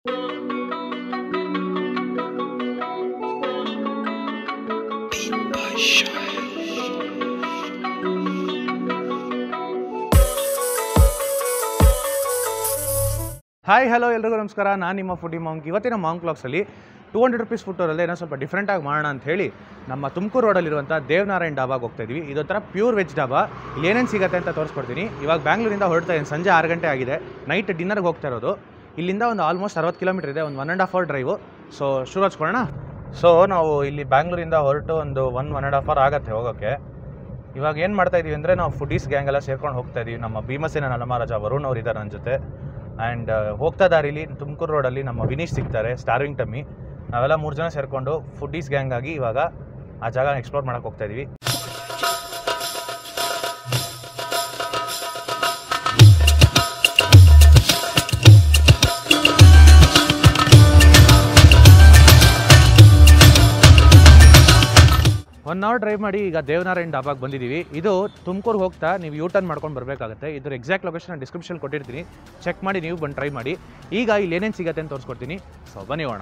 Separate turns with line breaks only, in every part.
hi hello ಎಲ್ರಿಗೂ ನಮಸ್ಕಾರ ನಾನು ನಿಮ್ಮ ಫುಡಿ ಮಾಂಕ್ ಇವತ್ತಿನ ಮಾಂಕ್ ಬ್ಲಾಗ್ಸಲ್ಲಿ ಟೂ ಹಂಡ್ರೆಡ್ ರುಪೀಸ್ ಫುಟ್ಟೋರಲ್ಲೇ ಏನೋ ಸ್ವಲ್ಪ ಡಿಫ್ರೆಂಟಾಗಿ ಮಾಡೋಣ ಅಂತ ಹೇಳಿ ನಮ್ಮ ತುಮಕೂರು ರೋಡಲ್ಲಿರುವಂಥ ದೇವನಾರಾಯಣ್ ಡಾಬಾಗೆ ಹೋಗ್ತಾ ಇದ್ವಿ ಇದೊಂಥರ ಪ್ಯೂರ್ ವೆಜ್ ಡಾಬಾ ಇಲ್ಲಿ ಏನೇನು ಸಿಗುತ್ತೆ ಅಂತ ತೋರಿಸ್ಕೊಡ್ತೀನಿ ಇವಾಗ ಬ್ಯಾಂಗ್ಳೂರಿಂದ ಹೊರಡ್ತಾ ಇದ್ದೀನಿ ಸಂಜೆ ಆರು ಗಂಟೆ ಆಗಿದೆ ನೈಟ್ ಡಿನ್ನರ್ಗೆ ಹೋಗ್ತಾ ಇರೋದು ಇಲ್ಲಿಂದ ಒಂದು ಆಲ್ಮೋಸ್ಟ್ ಅರವತ್ತು ಕಿಲೋಮೀಟರ್ ಇದೆ ಒಂದು one and half hour drive so ಶುರು ಹಚ್ಕೊಳ್ಳೋಣ ಸೊ ನಾವು ಇಲ್ಲಿ ಬ್ಯಾಂಗ್ಳೂರಿಂದ ಹೊರಟು ಒಂದು one one and half hour ಆಗುತ್ತೆ ಹೋಗೋಕ್ಕೆ ಇವಾಗ ಏನು ಮಾಡ್ತಾ ಇದೀವಿ ಅಂದರೆ ನಾವು ಫುಡೀಸ್ ಗ್ಯಾಂಗ್ ಎಲ್ಲ ಸೇರ್ಕೊಂಡು ಹೋಗ್ತಾ ಇದೀವಿ ನಮ್ಮ ಭೀಮಸೇನ ನಲಮಹಾರಾಜ ವರುಣ್ ಅವ್ರು ಇದ್ದಾರೆ ನನ್ನ ಜೊತೆ ಆ್ಯಂಡ್ ಹೋಗ್ತಾ ದಾರಿಲಿ ತುಮಕೂರು ರೋಡಲ್ಲಿ ನಮ್ಮ ವಿನೀಶ್ ಸಿಗ್ತಾರೆ ಸ್ಟಾರ್ವಿಂಗ್ ಟಮ್ಮಿ ನಾವೆಲ್ಲ ಮೂರು ಜನ ಸೇರಿಕೊಂಡು ಫುಡೀಸ್ ಗ್ಯಾಂಗ್ ಆಗಿ ಇವಾಗ ಆ ಜಾಗ ಎಕ್ಸ್ಪ್ಲೋರ್ ಮಾಡಕ್ಕೆ ಹೋಗ್ತಾ ಇದೀವಿ ಒನ್ ಅವರ್ ಡ್ರೈವ್ ಮಾಡಿ ಈಗ ದೇವನಾರಾಯಣ್ ಡಾಬಾಗೆ ಬಂದಿದ್ದೀವಿ ಇದು ತುಮಕೂರು ಹೋಗ್ತಾ ನೀವು ಯೂ ಟರ್ನ್ ಮಾಡ್ಕೊಂಡು ಬರಬೇಕಾಗುತ್ತೆ ಇದ್ರ ಎಕ್ಸಾಕ್ಟ್ ಲೊಕೇಶನ್ ಡಿಸ್ಕ್ರಿಪ್ಷನ್ ಕೊಟ್ಟಿರ್ತೀನಿ ಚೆಕ್ ಮಾಡಿ ನೀವು ಬಂದು ಟ್ರೈ ಮಾಡಿ ಈಗ ಇಲ್ಲಿ ಏನೇನು ಸಿಗುತ್ತೆ ಅಂತ ತೋರಿಸ್ಕೊಡ್ತೀನಿ ಸೊ ಬನ್ನಿ ಹೋಗೋಣ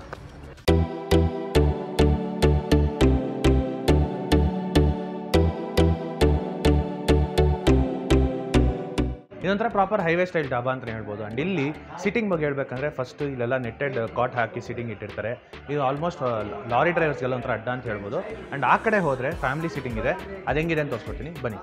ಇದೊಂಥರ ಪ್ರಾಪರ್ ಹೈವೇ ಸ್ಟೈಲ್ ಡಾಬಾ ಅಂತ ಹೇಳ್ಬೋದು ಆ್ಯಂಡ್ ಇಲ್ಲಿ ಸಿಟ್ಟಿಂಗ್ ಬಗ್ಗೆ ಹೇಳ್ಬೇಕಂದ್ರೆ ಫಸ್ಟ್ ಇಲ್ಲೆಲ್ಲ ನೆಟ್ಟೆಡ್ ಕಾಟ್ ಹಾಕಿ ಸಿಟ್ಟಿಂಗ್ ಇಟ್ಟಿರ್ತಾರೆ ಇದು ಆಲ್ಮೋಸ್ಟ್ ಲಾರಿ ಡ್ರೈವರ್ಸ್ಗೆಲ್ಲ ಒಂಥರ ಅಡ್ಡ ಅಂತ ಹೇಳ್ಬೋದು ಆ್ಯಂಡ್ ಆ ಕಡೆ ಹೋದರೆ ಫ್ಯಾಮಿಲಿ ಸಿಟ್ಟಿಂಗ್ ಇದೆ ಅದು ಹೆಂಗಿದೆ ಅಂತ ತೋರಿಸ್ಕೊಡ್ತೀನಿ ಬನ್ನಿ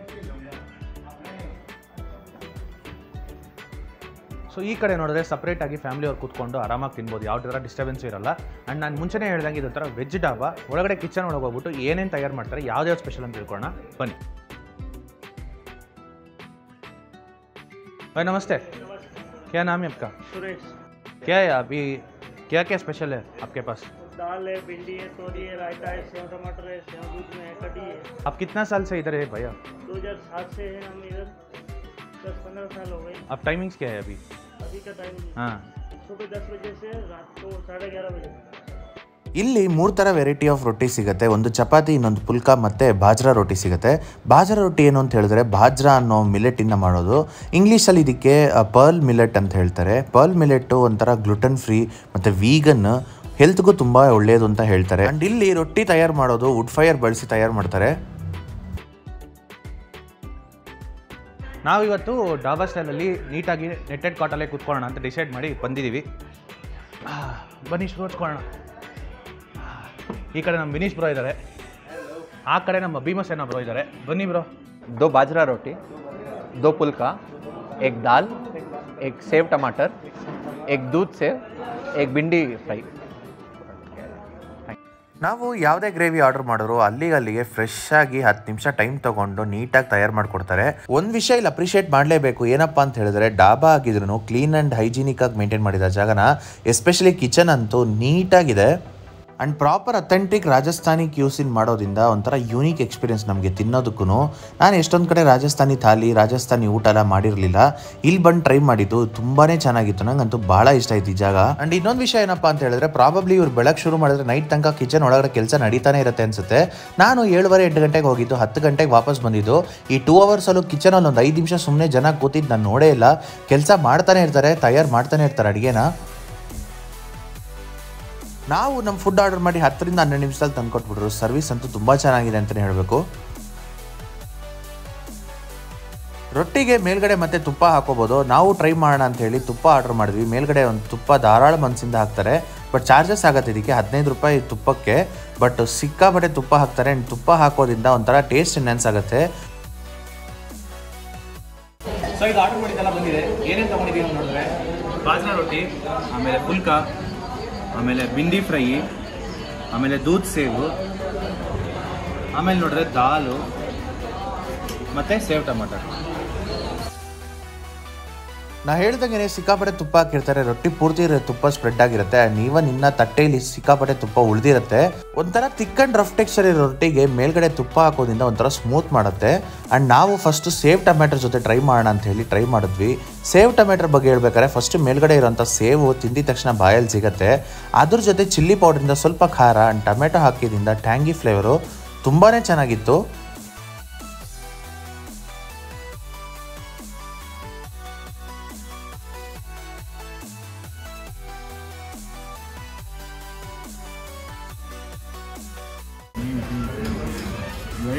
ಸೊ ಈ ಕಡೆ ನೋಡಿದ್ರೆ ಸಪ್ರೇಟಾಗಿ ಫ್ಯಾಮಿಲಿ ಅವ್ರು ಕೂತ್ಕೊಂಡು ಆರಾಮಾಗಿ ತಿನ್ಬೋದು ಯಾವ ಥರ ಡಿಸ್ಟರ್ಬೆನ್ಸ್ ಇರಲ್ಲ ಆ್ಯಂಡ್ ನಾನು ಮುಂಚೆನೇ ಹೇಳ್ದಂಗೆ ಇದು ಥರ ವೆಜ್ ಡಾಬಾ ಒಳಗಡೆ ಕಿಚನ್ ಒಳಗೆ ಹೋಗ್ಬಿಟ್ಟು ಏನೇನು ತಯಾರು ಮಾಡ್ತಾರೆ ಯಾವ್ದು ಸ್ಪೆಷಲ್ ಅಂತ ತಿಳ್ಕೊಳ್ಳೋಣ ಬನ್ನಿ भाई नमस्ते क्या नाम है आपका
सुरेश
क्या है अभी क्या क्या स्पेशल है आपके पास
दाल है भिंडी है तोरी है रायता है सेव टमाटर है सेव दूध में है कटी है
आप कितना साल से इधर है भैया
दो हजार सात से है हम इधर दस पंद्रह साल हो गए
आप टाइमिंग्स क्या है अभी
अभी का टाइम
हाँ
सुबह दस बजे से रात को साढ़े ग्यारह बजे
ಇಲ್ಲಿ ಮೂರು ಥರ ವೆರೈಟಿ ಆಫ್ ರೊಟ್ಟಿ ಸಿಗುತ್ತೆ ಒಂದು ಚಪಾತಿ ಇನ್ನೊಂದು ಪುಲ್ಕ ಮತ್ತು ಬಾಜ್ರಾ ರೊಟ್ಟಿ ಸಿಗುತ್ತೆ ಬಾಜ್ರಾ ರೊಟ್ಟಿ ಏನು ಅಂತ ಹೇಳಿದ್ರೆ ಬಾಜ್ರಾ ಅನ್ನೋ ಮಿಲೆಟಿಂದ ಮಾಡೋದು ಇಂಗ್ಲೀಷಲ್ಲಿ ಇದಕ್ಕೆ ಪರ್ಲ್ ಮಿಲೆಟ್ ಅಂತ ಹೇಳ್ತಾರೆ ಪರ್ಲ್ ಮಿಲೆಟ್ಟು ಒಂಥರ ಗ್ಲುಟನ್ ಫ್ರೀ ಮತ್ತು ವೀಗನ್ ಹೆಲ್ತ್ಗೂ ತುಂಬ ಒಳ್ಳೆಯದು ಅಂತ ಹೇಳ್ತಾರೆ ಆ್ಯಂಡ್ ಇಲ್ಲಿ ರೊಟ್ಟಿ ತಯಾರು ಮಾಡೋದು ವುಡ್ ಫೈರ್ ಬಳಸಿ ತಯಾರು ಮಾಡ್ತಾರೆ
ನಾವಿವತ್ತು ಡಾಬಾ ಸ್ಟೈಲಲ್ಲಿ ನೀಟಾಗಿ ನೆಟ್ಟೆಡ್ ಕಾಟಲ್ಲೇ ಕೂತ್ಕೊಳ್ಳೋಣ ಅಂತ ಡಿಸೈಡ್ ಮಾಡಿ ಬಂದಿದ್ದೀವಿ ಆ, ಬನ್ನಿ ಶುರು ಹಚ್ಕೊಳ್ಳೋಣ ಆ, ಈ ಕಡೆ ನಮ್ಮ ವಿನೀಶ್ ಬ್ರೋ ಇದ್ದಾರೆ ಆ ಕಡೆ ನಮ್ಮ ಭೀಮಸೇನ ಬ್ರೋ ಇದ್ದಾರೆ ಬನ್ನಿ ಬ್ರೋ
दो बाजरा रोटी दो पुल्का एक दाल एक सेव टमाटर एक दूध सेव एक भिंडी फ्राई
ನಾವು ಯಾವುದೇ ಗ್ರೇವಿ ಆರ್ಡರ್ ಮಾಡಿದ್ರು ಅಲ್ಲಿಗೆ ಅಲ್ಲಿಗೆ ಫ್ರೆಶ್ ಆಗಿ ಹತ್ತು ನಿಮಿಷ ಟೈಮ್ ತಗೊಂಡು ನೀಟಾಗಿ ತಯಾರು ಮಾಡ್ಕೊಡ್ತಾರೆ ಒಂದು ವಿಷಯ ಇಲ್ಲಿ ಅಪ್ರಿಷಿಯೇಟ್ ಮಾಡಲೇಬೇಕು ಏನಪ್ಪ ಅಂತ ಹೇಳಿದ್ರೆ ಡಾಬಾ ಆಗಿದ್ರು ಕ್ಲೀನ್ ಆ್ಯಂಡ್ ಹೈಜಿನಿಕ್ ಆಗಿ ಮೇಂಟೈನ್ ಮಾಡಿದ ಜಾಗನ ಎಸ್ಪೆಷಲಿ ಕಿಚನ್ ಅಂತೂ ನೀಟಾಗಿದೆ and proper authentic Rajasthani cuisine ಮಾಡೋದ್ರಿಂದ ಒಂಥರ ಯೂನಿಕ್ ಎಕ್ಸ್ಪೀರಿಯನ್ಸ್ ನಮಗೆ ತಿನ್ನೋದಕ್ಕೂ ನಾನು ಎಷ್ಟೊಂದು ಕಡೆ ರಾಜಸ್ಥಾನಿ ಥಾಲಿ ರಾಜಸ್ಥಾನಿ ಊಟ ಎಲ್ಲ ಮಾಡಿರಲಿಲ್ಲ ಇಲ್ಲಿ ಬಂದು ಟ್ರೈ ಮಾಡಿದ್ದು ತುಂಬಾ ಚೆನ್ನಾಗಿತ್ತು ನಂಗಂತೂ ಭಾಳ ಇಷ್ಟ ಆಯ್ತು ಈ ಜಾಗ ಆ್ಯಂಡ್ ಇನ್ನೊಂದು ವಿಷಯ ಏನಪ್ಪ ಅಂತ ಹೇಳಿದ್ರೆ ಪ್ರಾಬಬ್ಲಿ ಇವ್ರು ಬೆಳಗ್ಗೆ ಶುರು ಮಾಡಿದ್ರೆ ನೈಟ್ ತನಕ ಕಿಚನ್ ಒಳಗಡೆ ಕೆಲಸ ನಡೀತಾನೆ ಇರುತ್ತೆ ಅನ್ಸುತ್ತೆ ನಾನು ಏಳುವರೆ ಎಂಟು ಗಂಟೆಗೆ ಹೋಗಿದ್ದು ಹತ್ತು ಗಂಟೆಗೆ ವಾಪಸ್ ಬಂದಿದ್ದು ಈ ಟೂ ಅವರ್ಸಲ್ಲೂ ಕಿಚನಲ್ಲಿ ಒಂದು ಐದು ನಿಮಿಷ ಸುಮ್ಮನೆ ಜನ ಕೂತಿದ್ದು ನಾನು ನೋಡೇ ಇಲ್ಲ ಕೆಲಸ ಮಾಡ್ತಾನೆ ಇರ್ತಾರೆ ತಯಾರು ಮಾಡ್ತಾನೆ ಇರ್ತಾರೆ ಅಡುಗೆನ ನಾವು ನಮ್ಮ ಫುಡ್ ಆರ್ಡರ್ ಮಾಡಿ ಹತ್ತರಿಂದ ಹನ್ನೆರಡು ನಿಮಿಷದಲ್ಲಿ ತಂದ್ಕೊಟ್ಬಿಟ್ರು ಸರ್ವಿಸ್ ಅಂತೂ ತುಂಬ ಚೆನ್ನಾಗಿದೆ ಅಂತಲೇ ಹೇಳಬೇಕು ರೊಟ್ಟಿಗೆ ಮೇಲ್ಗಡೆ ಮತ್ತೆ ತುಪ್ಪ ಹಾಕೋಬೋದು ನಾವು ಟ್ರೈ ಮಾಡೋಣ ಅಂತ ಹೇಳಿ ತುಪ್ಪ ಆರ್ಡರ್ ಮಾಡಿದ್ವಿ ಮೇಲ್ಗಡೆ ಒಂದು ತುಪ್ಪ ಧಾರಾಳ ಮನಸ್ಸಿಂದ ಹಾಕ್ತಾರೆ ಬಟ್ ಚಾರ್ಜಸ್ ಆಗುತ್ತೆ ಇದಕ್ಕೆ ಹದಿನೈದು ರೂಪಾಯಿ ತುಪ್ಪಕ್ಕೆ ಬಟ್ ಸಿಕ್ಕಾಪಟ್ಟೆ ತುಪ್ಪ ಹಾಕ್ತಾರೆ ಆ್ಯಂಡ್ ತುಪ್ಪ ಹಾಕೋದ್ರಿಂದ ಒಂಥರ ಟೇಸ್ಟ್ ಎನ್ಹಾನ್ಸ್ ಆಗುತ್ತೆ
ಸೊ ಇದು ಆರ್ಡರ್ ಮಾಡಿದ್ದೆಲ್ಲ ಬಂದಿದೆ ಏನೇನು ತೊಗೊಂಡಿದ್ದೀವಿ ಅಂತ ನೋಡಿದ್ರೆ ಬಾಜ್ರಾ ರೊಟ್ಟಿ ಆಮೇಲೆ ಪುಲ್ಕ ಆಮೇಲೆ ಬಿಂಡಿ ಫ್ರೈ ಆಮೇಲೆ ದೂದ್ ಸೇವು ಆಮೇಲೆ ನೋಡಿದ್ರೆ ದಾಲು ಮತ್ತು ಸೇವ್ ಟಮಾಟರ್
ನಾ ಹೇಳ್ದಂಗೆ ಸಿಕ್ಕಾಪಟ್ಟೆ ತುಪ್ಪ ಹಾಕಿರ್ತಾರೆ ರೊಟ್ಟಿ ಪೂರ್ತಿ ಇರೋ ತುಪ್ಪ ಸ್ಪ್ರೆಡ್ ಆಗಿರುತ್ತೆ ನೀವ ನಿನ್ನ ತಟ್ಟೆಯಲ್ಲಿ ಸಿಕ್ಕಾಪಟ್ಟೆ ತುಪ್ಪ ಉಳಿದಿರುತ್ತೆ ಒಂಥರ ತಿಕ್ ಅಂಡ್ ರಫ್ ಟೆಕ್ಸ್ಚರ್ ಇರೋ ರೊಟ್ಟಿಗೆ ಮೇಲ್ಗಡೆ ತುಪ್ಪ ಹಾಕೋದ್ರಿಂದ ಒಂಥರ ಸ್ಮೂತ್ ಮಾಡುತ್ತೆ ಅಂಡ್ ನಾವು ಫಸ್ಟ್ ಸೇವ್ ಟೊಮೆಟೊ ಜೊತೆ ಟ್ರೈ ಮಾಡೋಣ ಅಂತ ಹೇಳಿ ಟ್ರೈ ಮಾಡಿದ್ವಿ ಸೇವ್ ಟೊಮೆಟೊ ಬಗ್ಗೆ ಹೇಳ್ಬೇಕಾದ್ರೆ ಫಸ್ಟ್ ಮೇಲ್ಗಡೆ ಇರೋಂಥ ಸೇವು ತಿಂದಿದ ತಕ್ಷಣ ಬಾಯಲ್ಲಿ ಸಿಗುತ್ತೆ ಅದ್ರ ಜೊತೆ ಚಿಲ್ಲಿ ಪೌಡ್ರಿಂದ ಸ್ವಲ್ಪ ಖಾರ ಅಂಡ್ ಟೊಮೆಟೊ ಹಾಕಿದ್ರಿಂದ ಟ್ಯಾಂಗಿ ಫ್ಲೇವರು ತುಂಬಾ ಚೆನ್ನಾಗಿತ್ತು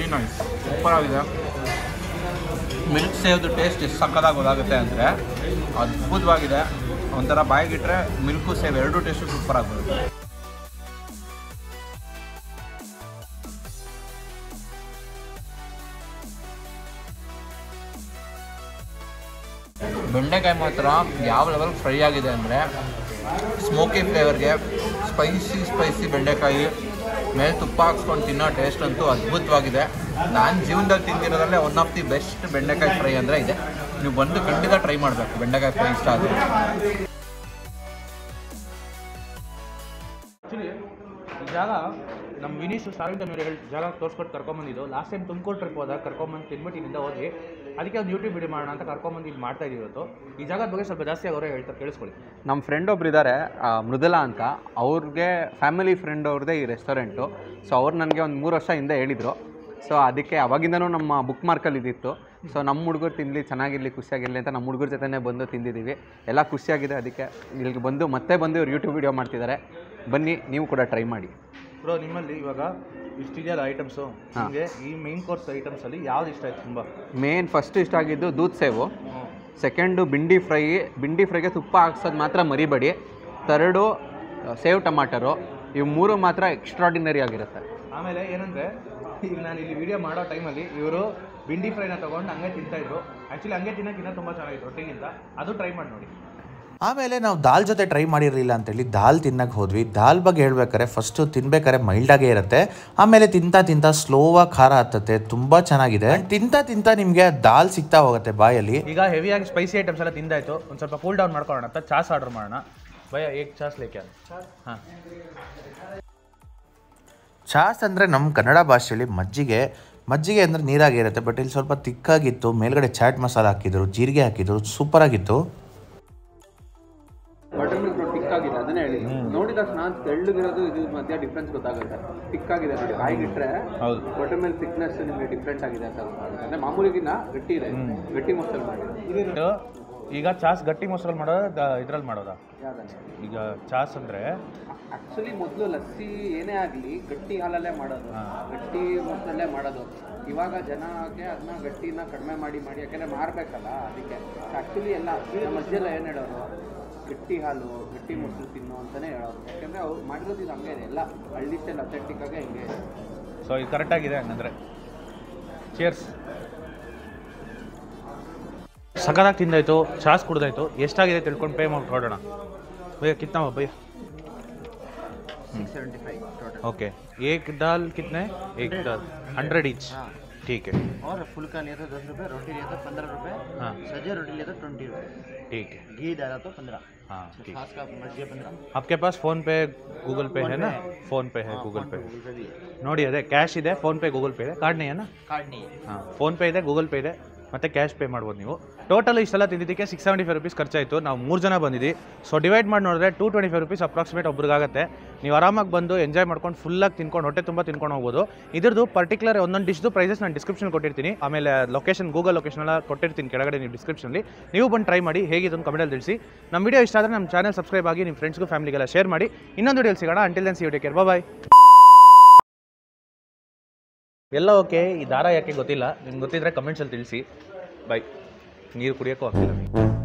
ನೈಸ್ ಸೂಪರ್ ಆಗಿದೆ ಮಿಲ್ಕ್ ಸೇವ್ದು ಟೇಸ್ಟ್ ಎಷ್ಟು ಸಕ್ಕದಾಗಿ ಗೊತ್ತಾಗುತ್ತೆ ಅಂದರೆ ಅದ್ಭುತವಾಗಿದೆ ಒಂಥರ ಬಾಯಿಗಿಟ್ರೆ ಮಿಲ್ಕು ಸೇವ್ ಎರಡೂ ಟೇಸ್ಟು ಸೂಪರ್ ಆಗಿ ಬರುತ್ತೆ ಬೆಂಡೆಕಾಯಿ ಮಾತ್ರ ಯಾವ ಲೆವೆಲ್ ಫ್ರೈ ಆಗಿದೆ ಅಂದರೆ ಸ್ಮೋಕಿ ಫ್ಲೇವರ್ಗೆ ಸ್ಪೈಸಿ ಸ್ಪೈಸಿ ಬೆಂಡೆಕಾಯಿ ಮೇಲೆ ತುಪ್ಪ ಹಾಕ್ಸ್ಕೊಂಡು ತಿನ್ನೋ ಟೇಸ್ಟ್ ಅಂತೂ ಅದ್ಭುತವಾಗಿದೆ ನಾನು ಜೀವನದಲ್ಲಿ ತಿಂದಿರೋದ್ರಲ್ಲೇ ಒನ್ ಆಫ್ ದಿ ಬೆಸ್ಟ್ ಬೆಂಡೆಕಾಯಿ ಫ್ರೈ ಅಂದರೆ ಇದೆ ನೀವು ಬಂದು ಖಂಡಿತ ಟ್ರೈ ಮಾಡಬೇಕು ಬೆಂಡೆಕಾಯಿ ಫ್ರೈ ಇಷ್ಟ ಆದರೆ
ಆ್ಯಕ್ಚುಲಿ ಈ ಜಾಗ ನಮ್ಮ ವಿನೀಶ್ ಸಾವಿರದ ಮೇಲೆ ಹೇಳಿ ಜಾಗ ತೋರಿಸ್ಕೊಟ್ಟು ಕರ್ಕೊಂಬಂದಿದ್ದು ಲಾಸ್ಟ್ ಟೈಮ್ ತುಮಕೂರು ಟ್ರಿಪ್ ಹೋದಾಗ ಕರ್ಕೊಂಬಂದು ತಿನ್ಬಿಟ್ಟು ಇಲ್ಲಿಂದ ಹೋದ್ವಿ ಅದಕ್ಕೆ ಒಂದು ಯೂಟ್ಯೂಬ್ ವಿಡಿಯೋ ಮಾಡೋಣ ಅಂತ ಕರ್ಕೊಂಬಂದು ಇಲ್ಲಿ ಮಾಡ್ತಾ ಇದೀವಿ ಇವತ್ತು ಈ ಜಾಗದ ಬಗ್ಗೆ ಸ್ವಲ್ಪ ಜಾಸ್ತಿ ಅವರೇ ಹೇಳ್ತಾರೆ ಕೇಳಿಸ್ಕೊಳ್ಳಿ
ನಮ್ಮ ಫ್ರೆಂಡ್ ಒಬ್ರು ಇದ್ದಾರೆ ಮೃದುಲಾ ಅಂತ ಅವ್ರಿಗೆ ಫ್ಯಾಮಿಲಿ ಫ್ರೆಂಡ್ ಅವ್ರದ್ದೇ ಈ ರೆಸ್ಟೋರೆಂಟು ಸೊ ಅವ್ರು ನನಗೆ ಒಂದು ಮೂರು ವರ್ಷ ಹಿಂದೆ ಹೇಳಿದರು ಸೊ ಅದಕ್ಕೆ ಅವಾಗಿಂದನೂ ನಮ್ಮ ಬುಕ್ ಮಾರ್ಕಲ್ಲಿ ಇದ್ದಿತ್ತು ಸೊ ನಮ್ಮ ಹುಡುಗರು ತಿನ್ನಲಿ ಚೆನ್ನಾಗಿರಲಿ ಖುಷಿಯಾಗಿರಲಿ ಅಂತ ನಮ್ಮ ಹುಡುಗರ ಜೊತೆನೇ ಬಂದು ತಿಂದಿದ್ದೀವಿ ಎಲ್ಲ ಖುಷಿಯಾಗಿದೆ ಅದಕ್ಕೆ ಇಲ್ಲಿಗೆ ಬಂದು ಮತ್ತೆ ಬಂದು ಇವ್ರು ಯೂಟ್ಯೂಬ್ ವಿಡಿಯೋ ಮಾಡ್ತಿದ್ದಾರೆ ಬನ್ನಿ ನೀವು ಕೂಡ ಟ್ರೈ ಮಾಡಿ
ಬ್ರೋ ನಿಮ್ಮಲ್ಲಿ ಇವಾಗ ಇಷ್ಟಿದೆಯಲ್ಲ ಐಟಮ್ಸು ನಿಮಗೆ ಈ ಮೈನ್ ಕೋರ್ಸ್ ಐಟಮ್ಸಲ್ಲಿ ಯಾವ್ದು ಇಷ್ಟ ಆಯ್ತು ತುಂಬ
ಮೇನ್ ಫಸ್ಟ್ ಇಷ್ಟ ಆಗಿದ್ದು ದೂದ್ ಸೇವು ಸೆಕೆಂಡು ಬಿಂಡಿ ಫ್ರೈ ಬಿಂಡಿ ಫ್ರೈಗೆ ತುಪ್ಪ ಹಾಕ್ಸೋದು ಮಾತ್ರ ಮರಿಬೇಡಿ ತರ್ಡು ಸೇವ್ ಟಮಾಟರು ಇವು ಮೂರು ಮಾತ್ರ ಎಕ್ಸ್ಟ್ರಾಡಿನರಿ ಆಗಿರುತ್ತೆ
ಆಮೇಲೆ ಏನಂದರೆ ಈಗ ನಾನು ಇಲ್ಲಿ ವಿಡಿಯೋ ಮಾಡೋ ಟೈಮಲ್ಲಿ ಇವರು ಬಿಂಡಿ ಫ್ರೈನ ತೊಗೊಂಡು ಹಂಗೆ ತಿಂತಾಯಿದ್ರು ಆ್ಯಕ್ಚುಲಿ ಹಂಗೆ ತಿನ್ನೋಕ್ಕಿಂತ ತುಂಬ ಚೆನ್ನಾಗಿತ್ತು ರೊಟ್ಟಿಗಿಂತ ಅದು ಟ್ರೈ ಮಾಡಿ ನೋಡಿ
ಆಮೇಲೆ ನಾವು ದಾಲ್ ಜೊತೆ ಟ್ರೈ ಮಾಡಿರಲಿಲ್ಲ ಅಂತೇಳಿ ದಾಲ್ ತಿನ್ನಕ್ಕೆ ಹೋದ್ವಿ ದಾಲ್ ಬಗ್ಗೆ ಹೇಳ್ಬೇಕಾರೆ ಫಸ್ಟು ತಿನ್ಬೇಕಾದ್ರೆ ಮೈಲ್ಡಾಗೇ ಇರುತ್ತೆ ಆಮೇಲೆ ತಿಂತಾ ತಿಂತಾ ಸ್ಲೋವಾಗಿ ಖಾರ ಹತ್ತತ್ತೆ ತುಂಬ ಚೆನ್ನಾಗಿದೆ ತಿಂತಾ ತಿಂತಾ ನಿಮಗೆ ದಾಲ್ ಸಿಗ್ತಾ ಹೋಗುತ್ತೆ ಬಾಯಲ್ಲಿ
ಈಗ ಹೆವಿಯಾಗಿ ಸ್ಪೈಸಿ ಐಟಮ್ಸ್ ಎಲ್ಲ ತಿಂದಾಯ್ತು ಒಂದು ಸ್ವಲ್ಪ ಕೂಲ್ ಡೌನ್ ಮಾಡ್ಕೊಳ್ಳೋಣ ಅಂತ ಚಾಸ್ ಆರ್ಡರ್ ಮಾಡೋಣ ಭಯ ಏಕ್ ಚಾಸ್ ಲೇಕೆ ಹಾಂ
ಚಾಸ್ ಅಂದರೆ ನಮ್ಮ ಕನ್ನಡ ಭಾಷೆಯಲ್ಲಿ ಮಜ್ಜಿಗೆ ಮಜ್ಜಿಗೆ ಅಂದರೆ ನೀರಾಗಿ ಇರುತ್ತೆ ಬಟ್ ಇಲ್ಲಿ ಸ್ವಲ್ಪ ತಿಕ್ಕಾಗಿತ್ತು ಮೇಲ್ಗಡೆ ಚಾಟ್ ಮಸಾಲ ಹಾಕಿದ್ರು ಜೀರಿಗೆ ಹಾಕಿದ್ರು ಸೂಪರಾಗಿತ್ತು
ಬಟರ್ ಮಿಲ್ಕ್ ಟಿಕ್ ಆಗಿದೆ ಅದನ್ನೇ ಹೇಳಿ ನೋಡಿದ ತಕ್ಷಣ ತೆಳ್ಳಗಿರೋದು ಇದು ಮಧ್ಯ ಡಿಫ್ರೆನ್ಸ್ ಗೊತ್ತಾಗುತ್ತೆ ಟಿಕ್ ಆಗಿದೆ ನೋಡಿ ಬಾಯಿಗಿಟ್ರೆ
ಹೌದು
ಬಟರ್ ಮಿಲ್ಕ್ ಥಿಕ್ನೆಸ್ ನಿಮಗೆ ಡಿಫ್ರೆಂಟ್ ಆಗಿದೆ ಅಂತ ಗೊತ್ತಾಗುತ್ತೆ ಅಂದರೆ ಮಾಮೂಲಿಗಿನ್ನ ಗಟ್ಟಿ ಇದೆ ಗಟ್ಟಿ ಮೊಸರು ಮಾಡಿ
ಇದು ಈಗ ಚಾಸ್ ಗಟ್ಟಿ ಮೊಸರಲ್ಲಿ ಮಾಡೋದಾ ಇದ್ರಲ್ಲಿ ಮಾಡೋದಾ
ಯಾವ್ದನ್ನ
ಈಗ ಚಾಸ್ ಅಂದರೆ
ಆಕ್ಚುಲಿ ಮೊದಲು ಲಸ್ಸಿ ಏನೇ ಆಗಲಿ ಗಟ್ಟಿ ಹಾಲಲ್ಲೇ ಮಾಡೋದು ಗಟ್ಟಿ ಮೊಸರಲ್ಲೇ ಮಾಡೋದು ಇವಾಗ ಜನಕ್ಕೆ ಅದನ್ನ ಗಟ್ಟಿನ ಕಡಿಮೆ ಮಾಡಿ ಮಾಡಿ ಯಾಕೆಂದ್ರೆ ಮಾರಬೇಕಲ್ಲ ಅದಕ್ಕೆ ಆ್ಯಕ್ಚುಲಿ ಎಲ್ಲ ನಮ್ಮ ಅಜ್ಜೆಲ್ಲ ಏನು ಹೇಳೋರು ಗಟ್ಟಿ ಹಾಲು ಗಟ್ಟಿ ಮೊಸರು ತಿನ್ನು ಅಂತಲೇ ಹೇಳೋರು ಯಾಕೆಂದರೆ ಅವ್ರು ಮಾಡಿರೋದು ಇದು ಹಂಗೆ ಇದೆ ಎಲ್ಲ ಹಳ್ಳಿ ಸ್ಟೈಲ್ ಅಥೆಂಟಿಕ್ ಆಗೇ ಹಿಂಗೆ ಇದೆ
ಸೊ ಇದು ಕರೆಕ್ಟಾಗಿದೆ ಹಂಗಂದ್ರೆ ಚಿಯರ್ಸ್ ಸಖತ್ತಾಗಿ ತಿಂದಾಯ್ತು ಚಾಸ್ ಕುಡ್ದಾಯ್ತು ಎಷ್ಟಾಗಿದೆ ತಿಳ್ಕೊಂಡು ಪೇ ಮಾಡಿ ಹೊರಡೋಣ ಭಯ್ಯ ಕಿತ್ನಾ हुआ भैया
ಸೆವೆಂಟಿ ಫೈವ್ ಟೋಟಲ್
ओके एक दाल कितने एक दाल हंड्रेड ईच ठीक है
और फुल्का लिया था दस रुपये रोटी लिया था पंद्रह रुपये
हाँ
सजे रोटी लिया था ट्वेंटी रुपये
ठीक है
घी डाला तो पंद्रह
हाँ ठीक
छाछ का मर्जी पंद्रह
आपके पास फ़ोन पे गूगल पे है ना फ़ोन पे है गूगल पे ನೋಡಿ ಅದೇ ಕ್ಯಾಶ್ ಇದೆ ಫೋನ್ ಪೇ ಗೂಗಲ್ ಪೇ ಇದೆ ಕಾರ್ಡ್ ನೀ
कार्ड नहीं है
ಹಾಂ ಫೋನ್ ಪೇ ಇದೆ ಗೂಗಲ್ ಪೇ ಇದೆ ಮತ್ತು ಕ್ಯಾಶ್ ಪೇ ಮಾಡ್ಬೋದು ನೀವು ಟೋಟಲ್ ಇಷ್ಟೆಲ್ಲ ತಿಂದಿದ್ದಕ್ಕೆ ಸಿಕ್ಸ್ ಸೆವೆಂಟಿ ಫೈವ್ ರುಪೀಸ್ ಖರ್ಚಾಯಿತು ನಾವು ಮೂರು ಜನ ಬಂದಿದ್ವಿ ಸೊ ಡಿವೈಡ್ ಮಾಡಿ ನೋಡಿದ್ರೆ two twenty five rupees approximate ಒಬ್ರಿಗಾಗುತ್ತೆ ನೀವು ಆರಾಮಾಗಿ ಬಂದು ಎಂಜಾಯ್ ಮಾಡ್ಕೊಂಡು ಫುಲ್ಲಾಗಿ ತಿನ್ಕೊಂಡು ಹೊಟ್ಟೆ ತುಂಬ ತಿನ್ಕೊಂಡು ಹೋಗ್ಬೋದು ಇದ್ರದ್ದು ಪರ್ಟಿಕ್ಯುಲರ್ ಒಂದೊಂದು ಡಿಶ್ದು ಪ್ರೈಸಸ್ ನಾನು ಡಿಸ್ಕ್ರಿಪ್ಷನ್ ಕೊಟ್ಟಿರ್ತೀನಿ ಆಮೇಲೆ ಲೊಕೇಶನ್ ಗೂಗಲ್ ಲೊಕೇಶನ್ ಎಲ್ಲ ಕೊಟ್ಟಿರ್ತೀನಿ ಕೆಳಗಡೆ ನೀವು ಡಿಸ್ಕ್ರಿಪ್ಷನಲ್ಲಿ ನೀವು ಬಂದು ಟ್ರೈ ಮಾಡಿ ಹೇಗೆ ಇದನ್ನು ಕಮೆಂಟಲ್ಲಿ ತಿಳಿಸಿ ನಮ್ಮ ವಿಡಿಯೋ ಇಷ್ಟ ಆದರೆ ನಮ್ಮ ಚಾನಲ್ ಸಬ್ಸ್ಕ್ರೈಬ್ ಆಗಿ ನಿಮ್ಮ ಫ್ರೆಂಡ್ಸ್ಗೂ ಫ್ಯಾಮಿಲಿಗೆಲ್ಲ ಶೇರ್ ಮಾಡಿ ಇನ್ನೊಂದು ವಿಡಿಯೋ ಸಿಗೋಣ until then see you take care bye ಎಲ್ಲ ಓಕೆ ಈ ದಾರ ಯಾಕೆ ಗೊತ್ತಿಲ್ಲ ನಿಮ್ಗೆ ಗೊತ್ತಿದ್ರೆ ಕಮೆಂಟ್ಸಲ್ಲಿ ತಿಳಿಸಿ ಬೈ ನೀರು ಕುಡಿಯೋಕ್ಕೂ ಆಗ್ತಿಲ್ಲ